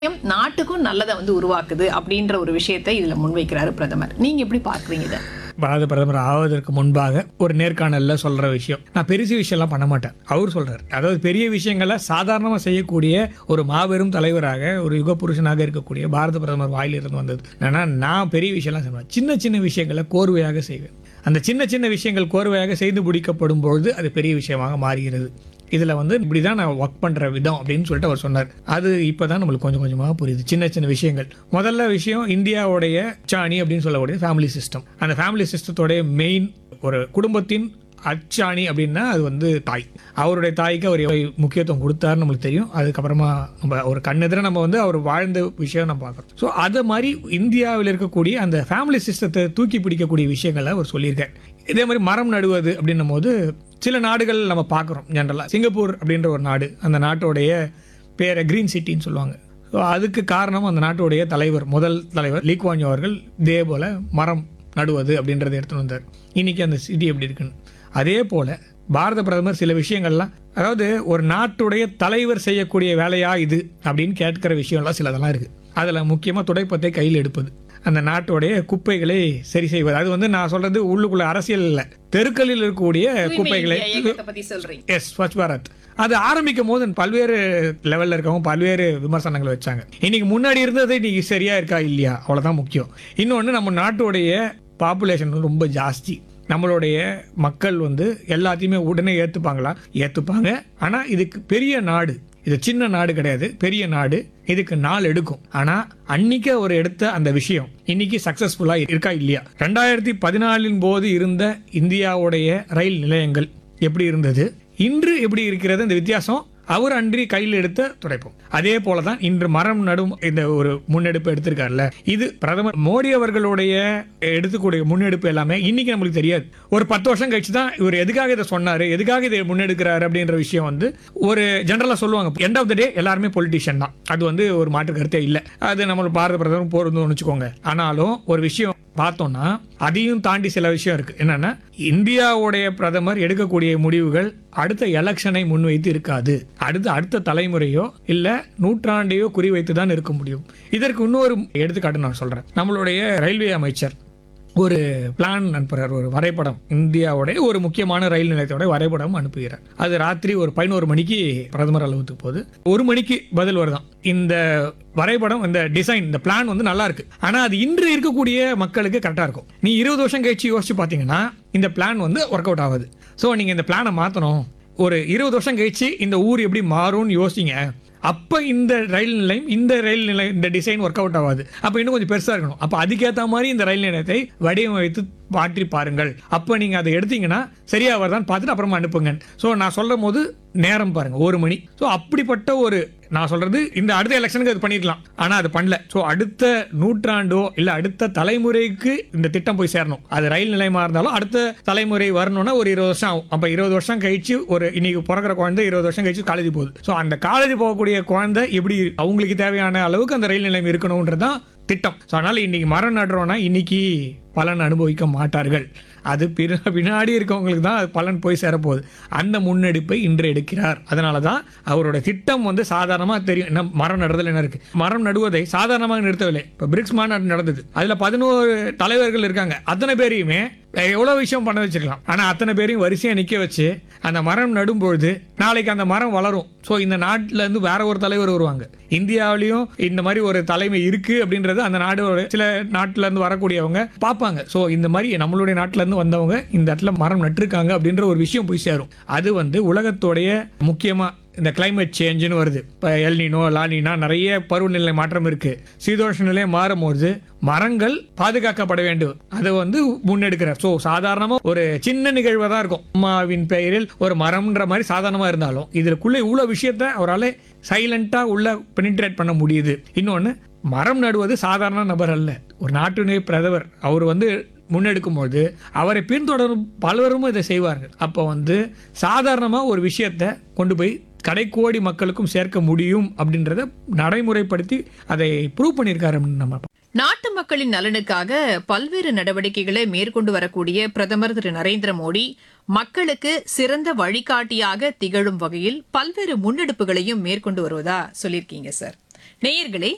நாட்டுக்கும் நல்லதை வந்து உருவாக்குது அப்படின்ற ஒரு விஷயத்தை இதுல முன்வைக்கிறாரு பிரதமர் நீங்க எப்படி பார்க்கறீங்க இதை பாரத பிரதமர் ஆவதற்கு முன்பாக ஒரு நேர்காணல்ல சொல்ற விஷயம் நான் பெரிய விஷயம்லாம் பண்ண மாட்டேன் அவர் சொல்றாரு அதாவது பெரிய விஷயங்களை சாதாரணமா செய்யக்கூடிய ஒரு மாபெரும் தலைவராக ஒரு யுக புருஷனாக இருக்கக்கூடிய பாரத பிரதமர் வாயிலிருந்து வந்தது என்னன்னா நான் பெரிய விஷயம்லாம் செய்வேன் சின்ன சின்ன விஷயங்களை கோர்வையாக செய்வேன் அந்த சின்ன சின்ன விஷயங்கள் கோர்வையாக செய்து முடிக்கப்படும் பொழுது அது பெரிய விஷயமாக மாறுகிறது இதில் வந்து இப்படி தான் நான் ஒர்க் பண்ணுற விதம் அப்படின்னு சொல்லிட்டு அவர் சொன்னார் அது இப்போ தான் நம்மளுக்கு கொஞ்சம் கொஞ்சமாக புரியுது சின்ன சின்ன விஷயங்கள் முதல்ல விஷயம் இந்தியாவுடைய சாணி அப்படின்னு சொல்லக்கூடிய ஃபேமிலி சிஸ்டம் அந்த ஃபேமிலி சிஸ்டத்தோடைய மெயின் ஒரு குடும்பத்தின் அச்சாணி அப்படின்னா அது வந்து தாய் அவருடைய தாய்க்கு அவர் எவ்வளவு முக்கியத்துவம் கொடுத்தாருன்னு நம்மளுக்கு தெரியும் அதுக்கப்புறமா நம்ம ஒரு கண்ணெதிர நம்ம வந்து அவர் வாழ்ந்த விஷயம் நம்ம பார்க்குறோம் ஸோ அது மாதிரி இந்தியாவில் இருக்கக்கூடிய அந்த ஃபேமிலி சிஸ்டத்தை தூக்கி பிடிக்கக்கூடிய விஷயங்களை அவர் சொல்லியிருக்கார் இதே மாதிரி மரம் நடுவது அப்படின்னும் போது சில நாடுகள் நம்ம பார்க்குறோம் ஜென்ரலாக சிங்கப்பூர் அப்படின்ற ஒரு நாடு அந்த நாட்டோடைய பேரை க்ரீன் சிட்டின்னு சொல்லுவாங்க ஸோ அதுக்கு காரணம் அந்த நாட்டுடைய தலைவர் முதல் தலைவர் லீக்வான்யோ அவர்கள் இதே போல் மரம் நடுவது அப்படின்றத எடுத்துன்னு வந்தார் இன்னைக்கு அந்த சிட்டி எப்படி இருக்குன்னு அதே போல் பாரத பிரதமர் சில விஷயங்கள்லாம் அதாவது ஒரு நாட்டுடைய தலைவர் செய்யக்கூடிய வேலையா இது அப்படின்னு கேட்கிற விஷயம்லாம் சிலதெல்லாம் இருக்குது அதில் முக்கியமாக துடைப்பத்தை கையில் எடுப்பது அந்த நாட்டுடைய குப்பைகளை சரி செய்வது அது வந்து நான் சொல்றது உள்ளுக்குள்ள அரசியல் இல்லை தெருக்களில் இருக்கக்கூடிய குப்பைகளை தூய்மை இயக்கத்தை பத்தி சொல்றீங்க எஸ் ஸ்வச் பாரத் அது ஆரம்பிக்கும் போது பல்வேறு லெவல்ல இருக்கவங்க பல்வேறு விமர்சனங்களை வச்சாங்க இன்னைக்கு முன்னாடி இருந்தது இன்னைக்கு சரியா இருக்கா இல்லையா அவ்வளவுதான் முக்கியம் இன்னொன்று நம்ம நாட்டுடைய பாப்புலேஷன் ரொம்ப ஜாஸ்தி நம்மளுடைய மக்கள் வந்து எல்லாத்தையுமே உடனே ஏத்துப்பாங்களா ஏத்துப்பாங்க ஆனா இதுக்கு பெரிய நாடு இது சின்ன நாடு கிடையாது பெரிய நாடு இதுக்கு நாள் எடுக்கும் ஆனா அன்னைக்கு அவர் எடுத்த அந்த விஷயம் இன்னைக்கு சக்சஸ்ஃபுல்லா இருக்கா இல்லையா ரெண்டாயிரத்தி பதினாலின் போது இருந்த இந்தியாவுடைய ரயில் நிலையங்கள் எப்படி இருந்தது இன்று எப்படி இருக்கிறது இந்த வித்தியாசம் அவர் அன்றி கையில் எடுத்த துடைப்போம் அதே போல தான் இன்று மரம் நடும் இந்த ஒரு முன்னெடுப்பு எடுத்திருக்காருல்ல இது பிரதமர் மோடி அவர்களுடைய எடுத்துக்கூடிய முன்னெடுப்பு எல்லாமே இன்னைக்கு நம்மளுக்கு தெரியாது ஒரு பத்து வருஷம் கழிச்சு தான் இவர் எதுக்காக இதை சொன்னாரு எதுக்காக இதை முன்னெடுக்கிறாரு அப்படின்ற விஷயம் வந்து ஒரு ஜெனரலா சொல்லுவாங்க எண்ட் ஆஃப் த டே எல்லாருமே பொலிட்டிஷியன் தான் அது வந்து ஒரு மாற்று கருத்தே இல்லை அது நம்ம பாரத பிரதமர் போறதுன்னு வச்சுக்கோங்க ஆனாலும் ஒரு விஷயம் பார்த்தோம்னா அதையும் தாண்டி சில விஷயம் இருக்கு என்னன்னா இந்தியாவுடைய பிரதமர் எடுக்கக்கூடிய முடிவுகள் அடுத்த எலெக்ஷனை முன்வைத்து இருக்காது அடுத்த அடுத்த தலைமுறையோ இல்ல நூற்றாண்டையோ குறிவைத்து தான் இருக்க முடியும் இதற்கு இன்னொரு எடுத்துக்காட்டு நான் சொல்றேன் நம்மளுடைய ரயில்வே அமைச்சர் ஒரு பிளான் அனுப்புறார் ஒரு வரைபடம் இந்தியாவுடைய ஒரு முக்கியமான ரயில் நிலையத்தோட வரைபடம் அனுப்புகிறார் அது ராத்திரி ஒரு பதினோரு மணிக்கு பிரதமர் அலுவலகத்துக்கு போகுது ஒரு மணிக்கு பதில் வருதான் இந்த வரைபடம் இந்த டிசைன் இந்த பிளான் வந்து நல்லா இருக்கு ஆனா அது இன்று இருக்கக்கூடிய மக்களுக்கு கரெக்டா இருக்கும் நீ இருபது வருஷம் கழிச்சு யோசிச்சு பாத்தீங்கன்னா இந்த பிளான் வந்து ஒர்க் அவுட் ஆகுது ஸோ நீங்க இந்த பிளானை மாத்தணும் ஒரு இருபது வருஷம் கழிச்சு இந்த ஊர் எப்படி மாறும்னு யோசிங்க அப்போ இந்த ரயில் நிலையம் இந்த ரயில் நிலையம் இந்த டிசைன் ஒர்க் அவுட் ஆகாது அப்போ இன்னும் கொஞ்சம் பெருசாக இருக்கணும் அப்போ அதுக்கேற்ற மாதிரி இந்த ரயில் நிலையத்தை வடிவமைத்து மாற்றி பாருங்கள் அப்போ நீங்கள் அதை எடுத்தீங்கன்னா சரியா வருதான்னு பார்த்துட்டு அப்புறமா அனுப்புங்க ஸோ நான் சொல்லும் போது நேரம் பாருங்க ஒரு மணி ஸோ அப்படிப்பட்ட ஒரு நான் சொல்றது இந்த அடுத்த எலெக்ஷனுக்கு அது பண்ணிருக்கலாம் ஆனால் அது பண்ணல ஸோ அடுத்த நூற்றாண்டோ இல்லை அடுத்த தலைமுறைக்கு இந்த திட்டம் போய் சேரணும் அது ரயில் நிலையமா இருந்தாலும் அடுத்த தலைமுறை வரணும்னா ஒரு இருபது வருஷம் ஆகும் அப்போ இருபது வருஷம் கழிச்சு ஒரு இன்னைக்கு பிறக்கிற குழந்தை இருபது வருஷம் கழிச்சு காலேஜ் போகுது ஸோ அந்த காலேஜ் போகக்கூடிய குழந்தை எப்படி அவங்களுக்கு தேவையான அளவுக்கு அந்த ரயில் நிலையம் இருக்கணும்ன்றது தான் திட்டம் ஸோ அதனால இன்னைக்கு மரம் நடுறோம்னா இன்னைக்கு பலன் அனுபவிக்க மாட்டார்கள் அது பிற பின்னாடி இருக்கவங்களுக்கு தான் அது பலன் போய் சேரப்போகுது அந்த முன்னெடுப்பை இன்று எடுக்கிறார் அதனால தான் அவரோட திட்டம் வந்து சாதாரணமாக தெரியும் என்ன மரம் நடுறதுல என்ன இருக்கு மரம் நடுவதை சாதாரணமாக நிறுத்தவில்லை இப்போ பிரிக்ஸ் மாநாடு நடந்தது அதில் பதினோரு தலைவர்கள் இருக்காங்க அத்தனை பேரையுமே எவ்வளோ விஷயம் பண்ண வச்சிருக்கலாம் ஆனால் அத்தனை பேரையும் வரிசையாக நிற்க வச்சு அந்த மரம் நடும்பொழுது நாளைக்கு அந்த மரம் வளரும் ஸோ இந்த நாட்டில் இருந்து வேற ஒரு தலைவர் வருவாங்க இந்தியாவிலையும் இந்த மாதிரி ஒரு தலைமை இருக்கு அப்படின்றது அந்த நாடோட சில நாட்டுல இருந்து வரக்கூடியவங்க பார்ப்பாங்க ஸோ இந்த மாதிரி நம்மளுடைய நாட்டுல இருந்து வந்தவங்க இந்த இடத்துல மரம் நட்டிருக்காங்க அப்படின்ற ஒரு விஷயம் போய் சேரும் அது வந்து உலகத்தோடைய முக்கியமா இந்த கிளைமேட் சேஞ்சுன்னு வருது இப்போ எல்னினோ லானினா நிறைய பருவநிலை மாற்றம் இருக்கு சீதோஷ நிலை மாறும்போது மரங்கள் பாதுகாக்கப்பட வேண்டும் அதை வந்து முன்னெடுக்கிறார் ஸோ சாதாரணமாக ஒரு சின்ன நிகழ்வாக தான் இருக்கும் அம்மாவின் பெயரில் ஒரு மரம்ன்ற மாதிரி சாதாரணமாக இருந்தாலும் இதுக்குள்ள இவ்வளோ விஷயத்த அவரால் சைலண்டாக உள்ள பெனிட்ரேட் பண்ண முடியுது இன்னொன்று மரம் நடுவது சாதாரண நபர் அல்ல ஒரு நாட்டினுடைய பிரதமர் அவர் வந்து முன்னெடுக்கும்போது அவரை பின்தொடரும் பலரும் இதை செய்வார்கள் அப்போ வந்து சாதாரணமாக ஒரு விஷயத்தை கொண்டு போய் கடைக்கோடி மக்களுக்கும் சேர்க்க முடியும் அப்படின்றத நடைமுறைப்படுத்தி அதை ப்ரூவ் பண்ணியிருக்காரு அப்படின்னு நம்ம நாட்டு மக்களின் நலனுக்காக பல்வேறு நடவடிக்கைகளை மேற்கொண்டு வரக்கூடிய பிரதமர் திரு நரேந்திர மோடி மக்களுக்கு சிறந்த வழிகாட்டியாக திகழும் வகையில் பல்வேறு முன்னெடுப்புகளையும் மேற்கொண்டு வருவதா சொல்லியிருக்கீங்க சார் நேயர்களே